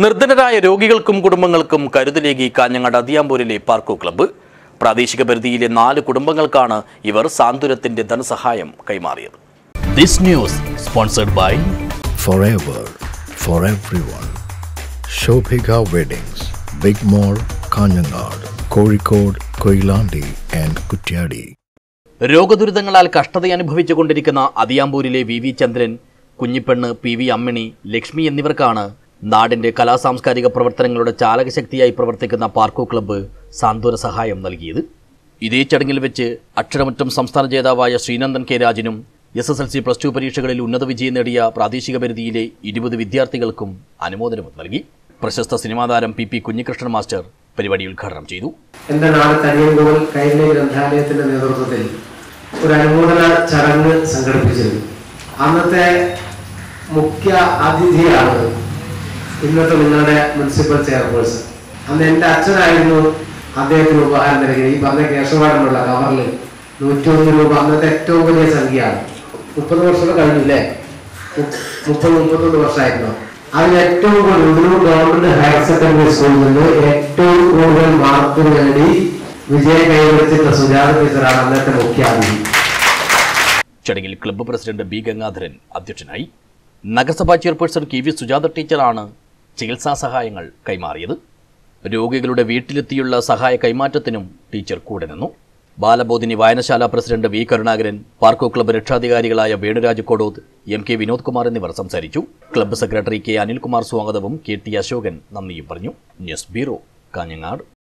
നിർധനരായ രോഗികൾക്കും കുടുംബങ്ങൾക്കും കരുതലേകി കാഞ്ഞങ്ങാട് അതിയാമ്പൂരിലെ പാർക്കോ ക്ലബ്ബ് പ്രാദേശിക പരിധിയിലെ നാല് കുടുംബങ്ങൾക്കാണ് ഇവർ സാന്ത്വനത്തിന്റെ ധനസഹായം കൈമാറിയത് This news sponsored by forever for everyone. Shobhika Weddings, Big Mall, Kanyanad, Kozhikode, Koilandi and Kutyadi. രോഗദുരിതങ്ങളാൽ കഷ്ടതയനുഭവിച്ചുകൊണ്ടിരിക്കുന്ന അതിയാമ്പൂരിലെ V V Chandran Kunhipennu P V Ammini Lakshmi എന്നിവർക്കാണ് നാടിന്റെ കലാസാംസ്കാരിക പ്രവർത്തനങ്ങളുടെ ചാലകശക്തിയായി പ്രവർത്തിക്കുന്ന പാർക്കോ ക്ലബ്ബ് സാന്ത്വന സഹായം നൽകിയത് ഇതേ ചടങ്ങിൽ വെച്ച് അക്ഷരമറ്റം സംസ്ഥാന ജേതാവായ ശ്രീനന്ദൻ കെ രാജനും S S L C plus two പരീക്ഷകളിൽ ഉന്നത വിജയം നേടിയ പ്രാദേശിക പരിധിയിലെ ഇരുപത് വിദ്യാർത്ഥികൾക്കും അനുമോദനം നൽകി പ്രശസ്ത സിനിമാ താരം പി പി കുഞ്ഞികൃഷ്ണൻ മാസ്റ്റർ പരിപാടി ഉദ്ഘാടനം ചെയ്തു എന്റെ നാട് തനിയൻകോവിൽ കൈരളി ഗ്രന്ഥാലയത്തിന്റെ നേതൃത്വത്തിൽ ഒരു അനുമോദന ചടങ്ങ് സംഘടിപ്പിച്ചിരുന്നു അന്നത്തെ മുഖ്യ അതിഥിയാണ് ഇന്നത്തെ നിങ്ങളുടെ മുനിസിപ്പൽ ചെയർപേഴ്സൺ അന്ന് എൻ്റെ അച്ഛനായിരുന്നു അദ്ദേഹത്തിന് ഉപഹാരം നൽകിയത് ഈ പറഞ്ഞ കേശവാടനുള്ള കവറിൽ നൂറ്റൊന്ന് രൂപ അന്നത്തെ ഏറ്റവും വലിയ സംഖ്യയാണ് മുപ്പത് വർഷം കഴിഞ്ഞില്ലേ മു- മുപ്പത് മുപ്പത്തൊന്ന് വർഷമായിരുന്നു അതിൽ ഏറ്റവും കൂടുതൽ ഉദൂർ ഗവൺമെന്റ് ഹയർ സെക്കൻഡറി സ്കൂളിൽ നിന്ന് ഏറ്റവും കൂടുതൽ മാർക്ക് നേടി വിജയം കൈവരിച്ചിട്ടുള്ള സുജാത ടീച്ചറാണ് അന്നത്തെ മുഖ്യാതിഥി ചടങ്ങിൽ ക്ലബ്ബ് പ്രസിഡന്റ് ബി ഗംഗാധരൻ അധ്യക്ഷനായി നഗരസഭാ ചെയർപേഴ്സൺ കെ വി സുജാത ടീച്ചറാണ് ചികിത്സാ സഹായങ്ങൾ കൈമാറിയത് രോഗികളുടെ വീട്ടിലെത്തിയുള്ള സഹായ കൈമാറ്റത്തിനും ടീച്ചർ കൂടെ നിന്നു ബാലബോധിനി വായനശാല president V Karunakaran Parco club രക്ഷാധികാരികളായ വേണുരാജ് കൊടോത്ത് എം കെ വിനോദ് കുമാർ എന്നിവർ സംസാരിച്ചു ക്ലബ്ബ് സെക്രട്ടറി കെ അനിൽകുമാർ സ്വാഗതവും കെ ടി അശോകൻ നന്ദിയും പറഞ്ഞു ന്യൂസ് ബ്യൂറോ കാഞ്ഞങ്ങാട്